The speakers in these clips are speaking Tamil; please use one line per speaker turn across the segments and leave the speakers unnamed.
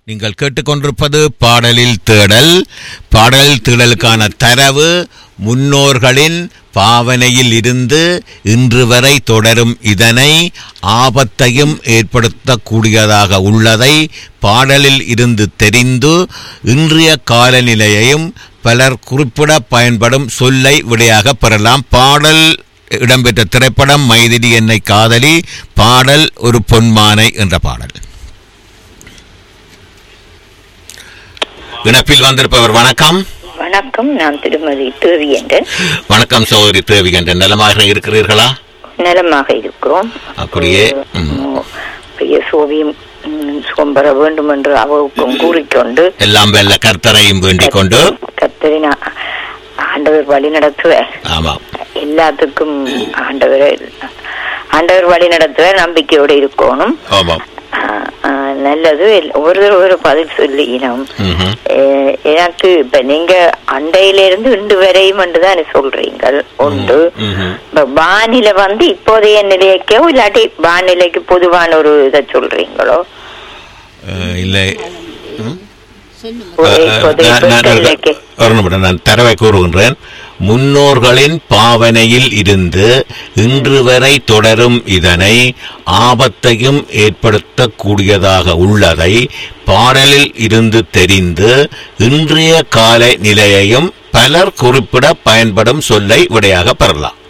நீங்கள் கேட்டுக்கொண்டிருப்பது பாடலில் தேடல் பாடல் தேடலுக்கான தரவு முன்னோர்களின் பாவனையில் இருந்து இன்று வரை தொடரும் இதனை ஆபத்தையும் ஏற்படுத்தக்கூடியதாக உள்ளதை பாடலில் இருந்து தெரிந்து இன்றைய காலநிலையையும் பலர் குறிப்பிட பயன்படும் சொல்லை விடையாக பெறலாம் பாடல் இடம்பெற்ற திரைப்படம் மைதிலி என்னை காதலி பாடல் ஒரு பொன்மானை என்ற பாடல் இணைப்பில் வந்திருப்பவர் வணக்கம்
வணக்கம் நான் திருமதி தேவியன்றன்
வணக்கம் சகோதரி தேவிகண்டன் நலமாக இருக்கிறீர்களா
நலமாக இருக்கிறோம்
அப்படியே ம்.
உம், பெரிய சோவியம் உம், சுகம் பெற வேண்டும் என்று அவருக்கும் கூறிக்கொண்டு
எல்லாம் வெல்ல கர்த்தரையும் வேண்டிக் கொண்டு
கத்தரின் ஆண்டவர் வழி நடத்துவார்
ஆமாம்
எல்லாத்துக்கும் ஆண்டவர் ஆண்டவர் வழி நடத்துவார் நம்பிக்கையோடு இருக்கணும்
ஆமாம்
ஆஹ், ஆஹ், நல்லது ஒரு ஒரு பதில் சொல்லினோம்
ம்ஹும்.
அஹ் எனக்கு இப்ப நீங்க அண்டையில இருந்து இன்று வரையும் தான் சொல்றீங்கள் உண்டு
ம்ஹும்.
இப்ப வானிலை வந்து இப்போதைய நிலைக்கோ இல்லாட்டி வானிலைக்கு பொதுவான ஒரு இதை சொல்றீங்களோ
அஹ், இல்லை ம்?
ஒரு
அஹ்,
இப்போதைய
நான்- நான் ஒரு-
நிலைக்கு
ஒரு நிமிடம் நான் தரவை கூறுகின்றேன் முன்னோர்களின் பாவனையில் இருந்து இன்று வரை தொடரும் இதனை ஆபத்தையும் ஏற்படுத்தக்கூடியதாக உள்ளதை பாடலில் இருந்து தெரிந்து இன்றைய கால நிலையையும் பலர் குறிப்பிட பயன்படும் சொல்லை விடையாக பெறலாம்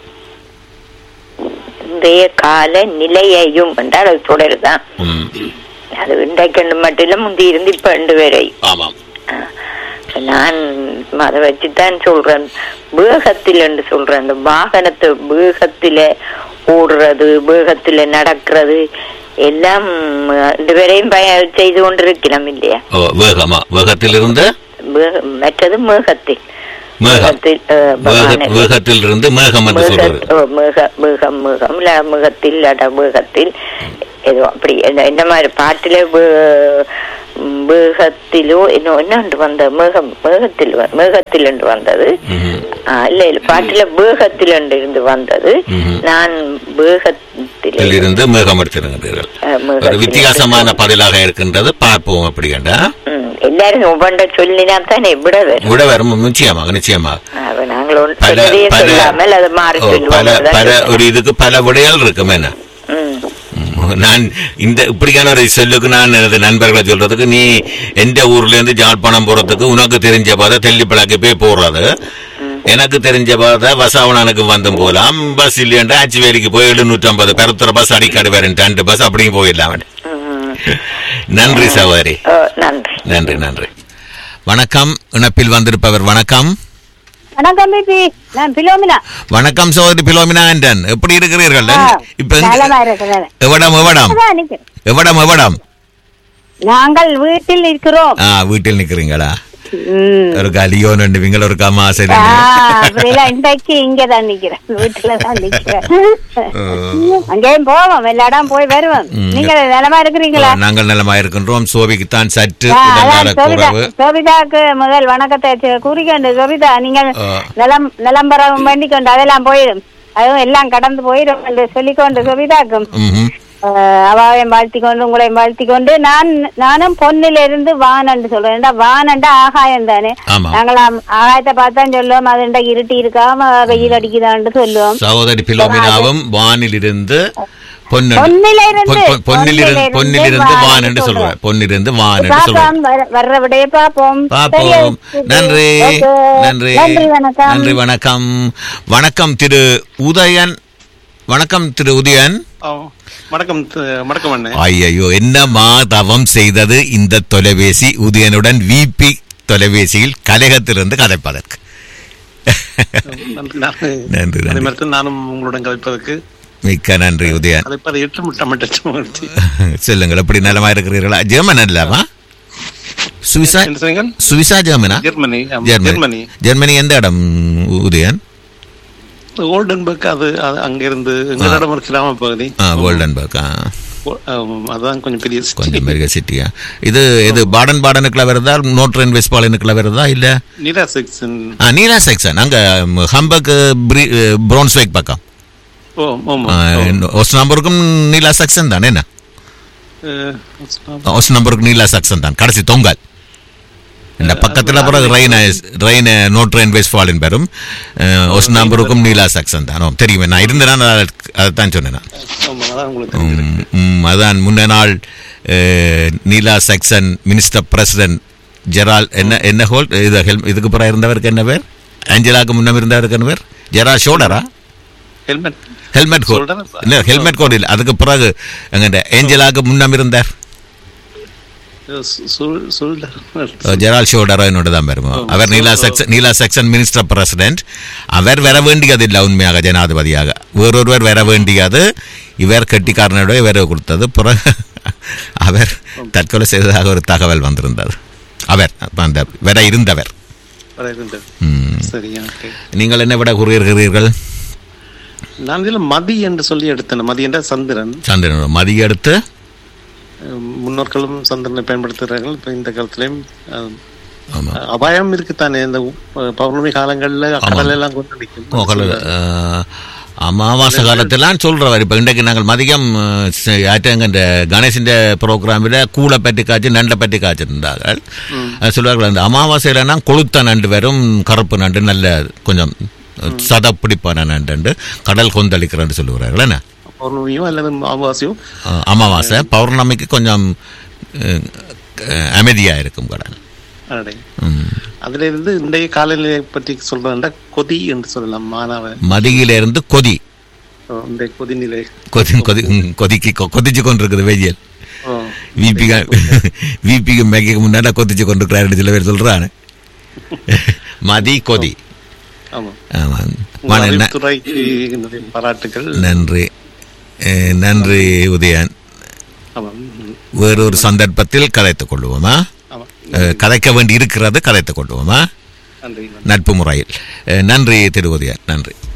இன்றைய கால நிலையையும் என்றால் அது தொடருதான்
ம்.
அது இன்றைக்கு மட்டும் முந்தி இருந்து இப்ப ரெண்டு வரை
ஆமாம்
இப்ப நான் அதை வச்சுதான் சொல்றேன் வேகத்தில் என்று சொல்றேன் அந்த வாகனத்தை வேகத்தில ஓடுறது வேகத்தில நடக்கிறது எல்லாம் இந்த வரையும் பய செய்து கொண்டிருக்கலாம் இல்லையா
ஓ, வேகமா வேகத்திலிருந்து
வேக- மற்றது மேகத்தில்
மேகம்
மேகத்தில், அஹ்,
வேக
வானத்தில்.
வேகத்திலிருந்து மேகம் என்று சொல்றது
மேக- ஓ, மேக- மேகம் மேகம் இல்ல மேகத்தில் இல்லாட்டா மேகத்தில் ஏதோ அப்படி என்ன என்ன மாதிரி பாட்டுல வே- மேகத்திலோ இன்னும் என்ன வந்த மேகம் மேகத்தில் வ- மேகத்தில் என்று வந்தது
ம்ஹும்.
ஆ, இல்ல இல்ல பாட்டுல வேகத்தில் என்று இருந்து வந்தது
ம்ஹும்.
நான் வேகத்தில்
இதிலிருந்து மேகம் எடுத்திருக்கிறீர்கள்
அஹ்,
ஒரு
மேகத்தில்
வித்தியாசமான பதிலாக இருக்கின்றது பார்ப்போம் அப்படி கண்டா
ம், எல்லாரும் ஒவ்வொன்ற சொல்லினா தானே விட வரும்
விட வரும் நிச்சயமாக நிச்சயமாக
அப்ப நாங்கள் ஒன்று
பல
சொன்னதையே
பல
சொல்லாமல் அதை மாறி
ஓ, பல
சொல்லுவோம்
பல ஒரு இதுக்கு பல விடைகள் இருக்கும் என்ன
ம்
ம், நான் இந்த இப்படியான ஒரு சொல்லுக்கு நான் எனது நண்பர்களை சொல்றதுக்கு நீ எந்த ஊர்ல இருந்து ஜாழ்ப்பாணம் போறதுக்கு உனக்கு தெரிஞ்ச பாதை தெல்லிப்பழக்கு போய் போறது எனக்கு தெரிஞ்ச பாதை வசாவணனுக்கு வந்தும் போலாம் பஸ் இல்லையண்டா ஆச்சிவேலிக்கு போய் எழுநூற்றி ஐம்பது பெருத்துற பஸ் அடிக்கடி வரேன் ரெண்டு பஸ் அப்படியும் போயிடலாம்
ம்.
நன்றி சகோதரி
ஓ, நன்றி
நன்றி நன்றி வணக்கம் இணைப்பில் வந்திருப்பவர் வணக்கம்
வணக்கம் பிபி நான் பிலோமினா
வணக்கம் சகோதரி பிலோமினா ஆண்டன் எப்படி இருக்கிறீர்கள்
ஆ,
இப்ப எங்க-
நலமா இருக்கிறேன்.
எவடம் எவடம்
அதான் நிக்கிறேன்.
எவடம் எவடம்
நாங்கள் வீட்டில் இருக்கிறோம்
ஆ வீட்டில் நிக்கிறீங்களா
ம்.
ஒரு கலியோ நண்டுவீங்கள ஒரு கமாசை
ஆ, அப்படிலாம் இன்றைக்கு இங்கதான் நிக்கிறேன் வீட்டுல தான் நிக்கிறேன் அங்கேயும் போவோம் எல்லா இடம் போய் வருவோம்
ம்.
நீங்க நலமா இருக்கிறீங்களா
நாங்கள் நலமா இருக்கின்றோம் சோபிக்கு தான் சற்று
ஆ,
உடல்நல
அதான் சோபிதா
குறைவு
சோபிதாக்கு முதல் வணக்கத்தை செ- கூறிக்கொண்டு சோபிதா நீங்கள்
ஆ.
நிலம் நிலம்பரம் வேண்டிக்கொண்டு அதெல்லாம் போயிடும் அதுவும் எல்லாம் கடந்து போயிடும் என்று சொல்லிக்கொண்டு சோபிதாக்கும்
ம்ஹும்.
ஆஹ் அவாவையும் வாழ்த்தி கொண்டு உங்களையும் வாழ்த்தி கொண்டு நான் நானும் பொன்னில இருந்து வானண்டு சொல்றேன் ஏன்டா வானண்டா ஆகாயம் தானே
ஆமா.
நாங்களாம் ஆகாயத்தை பார்த்தான் சொல்லுவோம் அதுண்டா இருட்டி இருக்காம வெயில் அடிக்குதான்னு சொல்லுவோம்
சகோதரி பிலோமினாவும் வானிலிருந்து பொன்னு
பொன்னில இருந்து
பொன்- பொன்- பொன்னிலிருந்து பொன்னிலிருந்து
வான்
வான் என்று சொல்லுவார் பொன்னிலிருந்து வான் என்று சொல்லுவார்
பாப்போம் வர- வர்ற விடையே பாப்போம்
பார்ப்போம்
சரியா?
நன்றி
ஓகே.
நன்றி
நன்றி வணக்கம்
நன்றி வணக்கம் வணக்கம் திரு உதயன் வணக்கம் திரு உதயன்
ஆ, வணக்கம் த- வணக்கம் அண்ணே
ஐயையோ என்னமா தவம் செய்தது இந்த தொலைபேசி உதயனுடன் விபி தொலைபேசியில் கலகத்திலிருந்து கதைப்பதற்கு
நன்றி, நான்
நன்றி
அதே
நன்றி
மாதிரி தான் நானும் உங்களுடன் கதைப்பதற்கு
மிக்க நன்றி உதயன்
கதைப்பதை ஏற்று முட்டமிட்டு மகிழ்ச்சி
சொல்லுங்கள் எப்படி நலமா இருக்கிறீர்களா ஜெர்மன் இல்லாமா சுவிசா
என்ன சொன்னீங்க
சுவிசா ஜெர்மனா
ஜெர்மனி ஆமா,
ஜெர்மனி
ஜெர்மனி
ஜெர்மனி எந்த இடம் உதயன்
ஓல்டன்பர்க் அது அது அங்கிருந்து எங்களிடம் ஒரு கிராம பகுதி
ஆ கோல்டன்பர்க் ஆ
ஓ, ஆம், அதான் கொஞ்சம் பெரிய city.
கொஞ்சம் பெரிய சிட்டியா இது இது பாடன் பாடனுக்குள்ள வருதா நோட்ரன் வெஸ்பாலனுக்குள்ள வருதா இல்ல
நிலா செக்ஷன்
ஆ, நீலா செக்ஷன் அங்க ம், ஹம்பர்க் பிரி- ப்ரோன்ஸ்வைக் பக்கம்
ஓ ஆமா
ஒஸ்னாம்பருக்கும் நீலா செக்ஷன் தானே என்ன
அஹ்,
ஹவுஸ் நம்பருக்கு நீலா சக்சன் தான் கடைசி தொங்கல் இந்த பக்கத்தில் பிறகு Rhein Rhein Nordrhein Westfalen பெறும் ஹவுஸ் நம்பருக்கும் நீலா சக்சன் தான் ஆமாம், தெரியுமே நான் இருந்தேன்னா நான் அதை தான் சொன்னேன் நான்.
ஆமா, அதான் உங்களுக்கு தெரிஞ்சிருக்கு.
ம், ம், அதான் முன்ன நாள் அஹ், Niedersachsen minister president Gerhard என்ன என்ன ஹோல் இது ஹெல் இதுக்கு பிறகு இருந்தவருக்கு என்ன பேர் ஆஞ்சலாக்கு முன்னம் இருந்தவருக்கு என்ன பேர் Gerhard Schröder
Helmut
Helmut Kohl
Shoulder?
இல்லை ஹெல்மெட் கோட் இல்லை அதுக்கு பிறகு எங்க ஏஞ்சலாக்கு முன்னம் இருந்தார் ஜெரால் ஷோடரா என்னோட தான் பெருமோ அவர் Niedersachsen Niedersachsen minister president அவர் வர வேண்டியதில்லை உண்மையாக ஜனாதிபதியாக வேறொருவர் வர வேண்டியது இவர் கெட்டிக்காரனோட இவரை கொடுத்தது பிறகு அவர் தற்கொலை செய்ததாக ஒரு தகவல் வந்திருந்தது அவர் அப்ப அந்த வர இருந்தவர் ம்.
சரி okay.
நீங்கள் என்ன விட கூறுகிறீர்கள்
நான் இதுல மதி என்று சொல்லி எடுத்தேன் மதி என்ற சந்திரன்
சந்திரன் மதிய எடுத்து
அஹ், முன்னோர்களும் சந்திரனை பயன்படுத்துகிறார்கள் இப்ப இந்த காலத்திலயும் அஹ்,
ஆமாம்
அபாயம் இருக்குதானே இந்த உப்- பௌர்ணமி காலங்கள்ல கடல் எல்லாம் கொண்டு அடிக்கும்
மொகல் அமாவாசை காலத்திலாம் சொல்றவர் இப்போ இன்றைக்கு நாங்கள் மதியம் ஆற்றங்க இந்த கணேசன் ப்ரோக்ராமில் கூடை பற்றி காய்ச்சி நண்டை பற்றி காய்ச்சிருந்தார்கள் அது சொல்லுவார்கள் அந்த அமாவாசையிலனா கொளுத்த நண்டு வரும் கருப்பு நண்டு நல்ல கொஞ்சம் சதப்பிடிப்பான நண்டு கடல் கொந்தளிக்கிறன்னு சொல்லுகிறார்கள் என்ன
பௌர்ணமியும் அல்லது அமாவாசையும்
அஹ், அமாவாசை பௌர்ணமிக்கு கொஞ்சம் அமைதியாக இருக்கும் கடல்
அடே.
ம்.
அதுல இருந்து இன்றைய காலநிலையை பற்றி சொல்றேன்டா கொதி என்று சொல்லலாம் மாணவ
மதியிலிருந்து கொதி
இந்த கொதிநிலை
கொதி கொதி ம், கொதிக்கு கொ- கொதிச்சு கொண்டிருக்குது வெயில்
ஓ,
விபிக்கு விபிக்கு மேகிக்கு முன்னாடி கொதிச்சு கொண்டிருக்கிறாரு சில பேர் சொல்றாரு மதி கொதி
ஆமா
ஆமா.
உங்கள்
வாண- ந-
அறிவுத்துறைக்கு என்னுடைய பாராட்டுகள்
நன்றி அஹ், நன்றி உதயன்
ஆமா ம்,
வேறொரு சந்தர்ப்பத்தில் கதைத்துக் கொள்வோமா
ஆமா
அஹ், கதைக்க வேண்டி இருக்கிறது கதைத்துக் கொள்வோமா
நன்றி
நட்பு முறையில் அஹ், நன்றி திரு உதயன் நன்றி